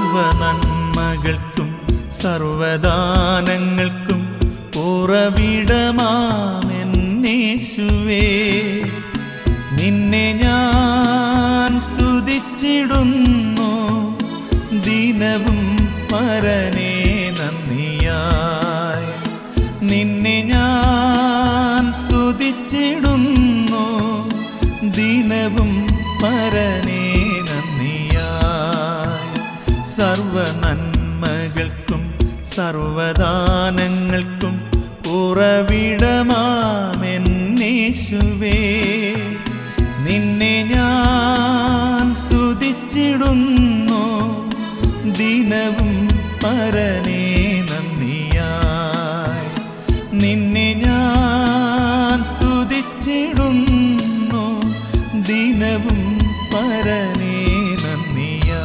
സർവ നന്മകൾക്കും സർവദാനങ്ങൾക്കും ഉറവിടമാമെന്നേശുവേ നിന്നെ ഞാൻ സ്തുതിച്ചിടുന്നു ദിനവും പരനേ നന്ദിയായി നിന്നെ ഞാൻ സ്തുതിച്ചിടുന്നു ദിനവും പരനേ നന്ദിയായി സർവ നന്മകൾക്കും സർവദാനങ്ങൾക്കും ഉറവിടമാമെന്നേശുവേ നിന്നെ ഞാൻ സ്തുതിച്ചിടുന്നു ദിനവും പരനേ നന്ദിയായി നിന്നെ ഞാൻ സ്തുതിച്ചിടുന്നു ദിനവും പരനേ നന്ദിയായി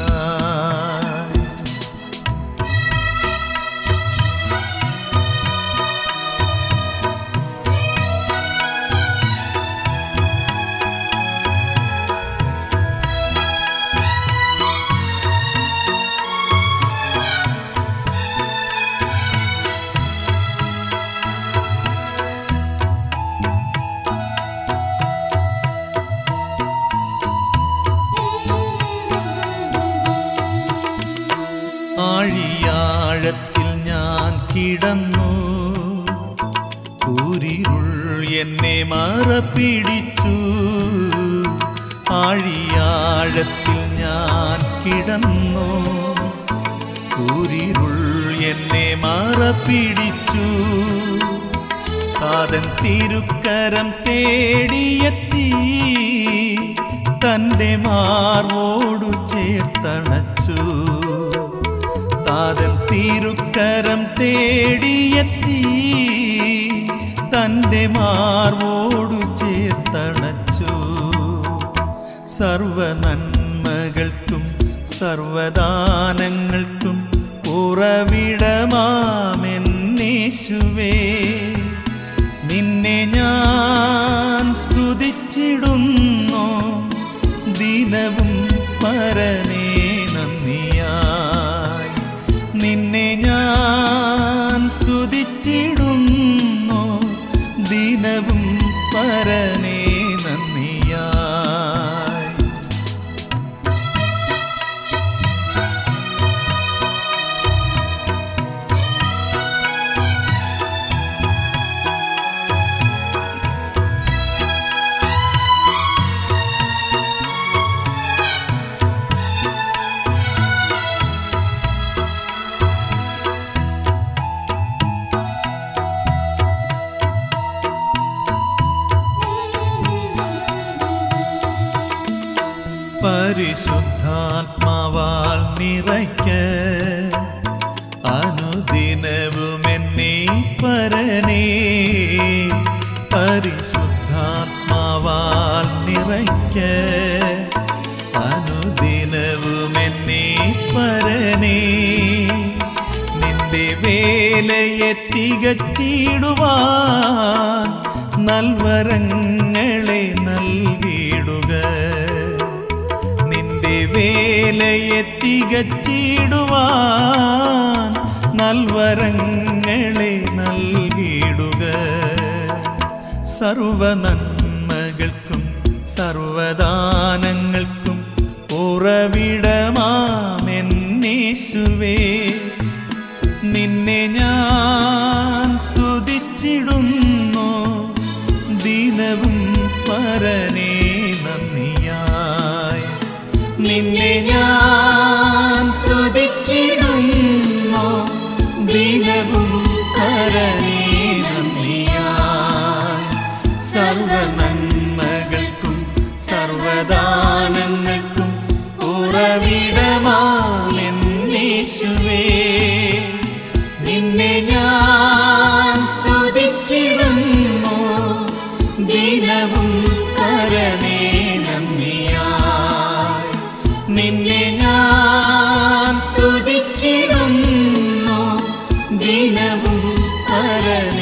ആഴിയാഴത്തിൽ ഞാൻ കിടന്നു കൂരിരുൾ എന്നെ മറപ്പിടിച്ചു ആഴിയാഴത്തിൽ ഞാൻ കിടന്നു കൂരിരുൾ എന്നെ മറപ്പിടിച്ചു കാതൻ തിരുക്കരം തേടിയെത്തി തൻ്റെ മാർവോടു ചേർത്തണച്ചു താതൻ തിരുക്കരം തേടിയെത്തി തൻ്റെ മാർവോടു ചേർത്തണച്ചു സർവ നന്മകൾക്കും സർവദാനങ്ങൾക്കും ഉറവിടമാമെന്നേശുവേ നിന്നെ ഞാൻ സ്തുതിച്ചിടുന്നു ദിനവും പരനേ നന്ദിയായി നിന്നെ ഞാൻ സ്തുതിച്ചിടുന്നു ദിനവും പരനേ നന്ദിയായി പരിശുദ്ധാത്മാവാൽ നിറയ്ക്ക അനുദിനവും എന്നെ പരനേ പരിശുദ്ധാത്മാവാൽ നിറയ്ക്ക അനുദിനവും എന്നെ പരനേ നിന്റെ വേലയെ തികച്ചിടുവാൻ നൽവരങ്ങളെ നൽകിയിടുക നിന്റെ വേലയെ തികച്ചിടുവാൻ നൽവരങ്ങളെ നൽകിയിടുക സർവ നന്മകൾക്കും സർവദാനങ്ങൾക്കും ഉറവിടമാമെന്നേശുവേ നിന്നെ ഞാൻ സ്തുതിച്ചിടുന്നു ദിനവും പരനേ നന്ദിയായി നിന്നെ ഞാൻ സ്തുതിച്ചിടുന്നു ദിനവും പരനേ നന്ദിയായി സർവ നന്മകൾക്കും സർവദാനങ്ങൾക്കും ഉറവിടമാമെന്നേശുവേ നിന്നെ ഞാൻ സ്തുതിച്ചിടുന്നു ദിനവും പരനേ നന്ദിയായി നിന്നെ ഞാൻ സ്തുതിച്ചിടുന്നു ദിനവും പരനേ